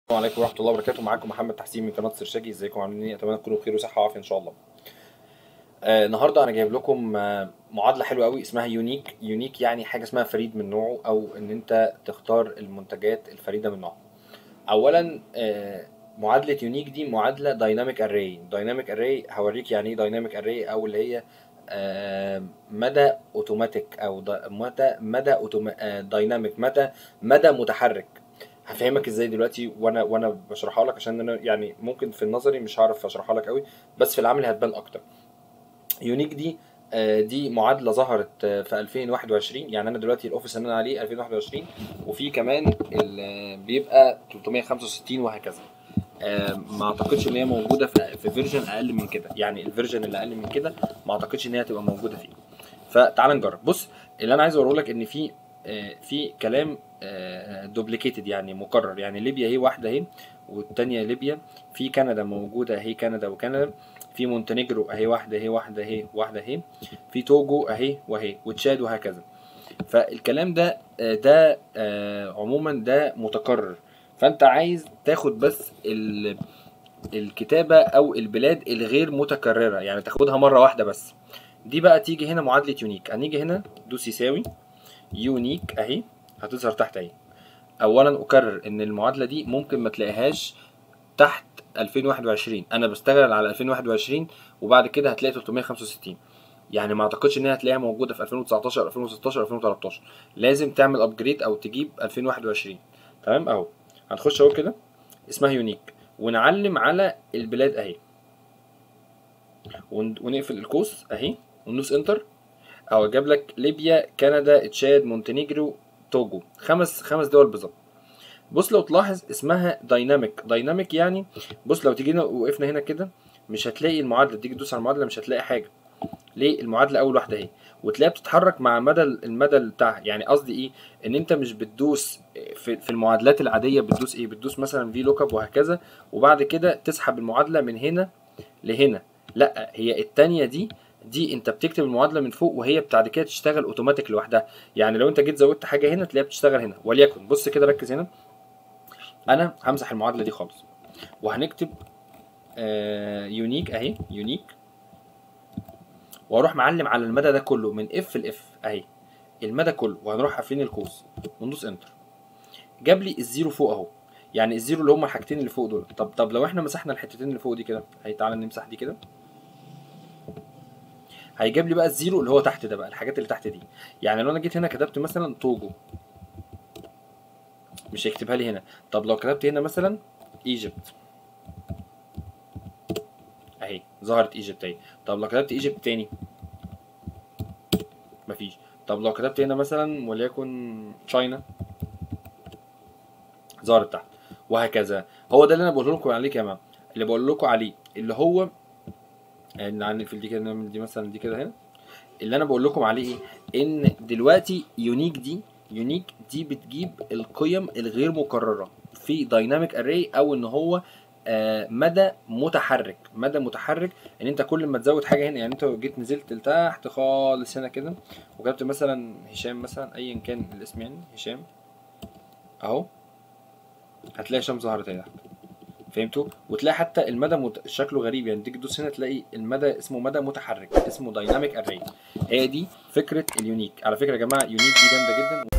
السلام عليكم ورحمة الله وبركاته معاكم محمد تحسين من قناة سرشاجي ازيكم عاملين ايه اتمنى تكونوا بخير وصحة وعافية ان شاء الله آه النهارده انا جايب لكم آه معادلة حلوة قوي اسمها يونيك يونيك يعني حاجة اسمها فريد من نوعه او ان انت تختار المنتجات الفريدة من نوعها اولا آه معادلة يونيك دي معادلة دايناميك اري دايناميك اري هوريك يعني ايه دايناميك اري او اللي هي آه، مدى اوتوماتيك او دا- مدى مدى أوتوما- آه، دايناميك مدى مدى متحرك هفهمك ازاي دلوقتي وانا وانا بشرحها لك عشان انا يعني ممكن في النظري مش هعرف اشرحها لك قوي بس في العمل هتبان اكتر يونيك دي آه، دي معادله ظهرت آه، في 2021 يعني انا دلوقتي الاوفيس اللي انا عليه 2021 وفي كمان ال- آه، بيبقى 365 وهكذا آه، ما اعتقدش ان هي موجوده في في فيرجن اقل من كده يعني الفيرجن اللي اقل من كده ما اعتقدش ان هي هتبقى موجوده فيه فتعال نجرب بص اللي انا عايز اقوله لك ان في آه، في كلام دوبليكيتد يعني مكرر يعني ليبيا هي واحده اهي والتانية ليبيا في كندا موجوده اهي كندا وكندا في مونتينيجرو اهي واحده اهي واحده اهي واحده اهي في توجو اهي واهي وتشاد وهكذا فالكلام ده آه، ده آه، عموما ده متكرر فانت عايز تاخد بس ال الكتابة أو البلاد الغير متكررة يعني تاخدها مرة واحدة بس دي بقى تيجي هنا معادلة يونيك هنيجي هنا دوس يساوي يونيك أهي هتظهر تحت أهي أولا أكرر إن المعادلة دي ممكن ما تلاقيهاش تحت 2021 أنا بشتغل على 2021 وبعد كده هتلاقي 365 يعني ما اعتقدش ان هي هتلاقيها موجوده في 2019 2016 2013 لازم تعمل ابجريد او تجيب 2021 تمام اهو هنخش اهو كده اسمها يونيك ونعلم على البلاد اهي ون- ونقفل القوس اهي وندوس انتر اهو جاب لك ليبيا كندا تشاد مونتينيجرو توجو خمس خمس دول بالظبط بص لو تلاحظ اسمها دايناميك دايناميك يعني بص لو تيجينا وقفنا هنا كده مش هتلاقي المعادله تيجي تدوس على المعادله مش هتلاقي حاجه ليه المعادله اول واحده اهي وتلاقيها بتتحرك مع مدى المدى بتاعها يعني قصدي ايه ان انت مش بتدوس في, في المعادلات العاديه بتدوس ايه بتدوس مثلا في لوك اب وهكذا وبعد كده تسحب المعادله من هنا لهنا لا هي التانية دي دي انت بتكتب المعادله من فوق وهي بعد كده تشتغل اوتوماتيك لوحدها يعني لو انت جيت زودت حاجه هنا تلاقيها بتشتغل هنا وليكن بص كده ركز هنا انا همسح المعادله دي خالص وهنكتب آه يونيك اهي يونيك واروح معلم على المدى ده كله من اف لاف اهي المدى كله وهنروح قافلين القوس وندوس انتر جاب لي الزيرو فوق اهو يعني الزيرو اللي هما الحاجتين اللي فوق دول طب طب لو احنا مسحنا الحتتين اللي فوق دي كده هي تعالى نمسح دي كده هيجيب لي بقى الزيرو اللي هو تحت ده بقى الحاجات اللي تحت دي يعني لو انا جيت هنا كتبت مثلا توجو مش هيكتبها لي هنا طب لو كتبت هنا مثلا ايجيبت اهي ظهرت ايجيبت اهي طب لو كتبت ايجيبت تاني مفيش طب لو كتبت هنا مثلا وليكن تشاينا ظهرت تحت وهكذا هو ده اللي انا بقول لكم عليه كمان اللي بقول لكم عليه اللي هو يعني نقفل دي كده نعمل دي مثلا دي كده هنا اللي انا بقول لكم عليه ايه ان دلوقتي يونيك دي يونيك دي بتجيب القيم الغير مكرره في دايناميك اري او ان هو آه، مدى متحرك مدى متحرك ان انت كل ما تزود حاجه هنا يعني انت لو جيت نزلت لتحت خالص هنا كده وكتبت مثلا هشام مثلا ايا كان الاسم يعني هشام اهو هتلاقي هشام ظهرت هنا تحت فهمتوا وتلاقي حتى المدى مت... شكله غريب يعني تيجي تدوس هنا تلاقي المدى اسمه مدى متحرك اسمه دايناميك اري هي دي فكره اليونيك على فكره يا جماعه يونيك دي جامده جدا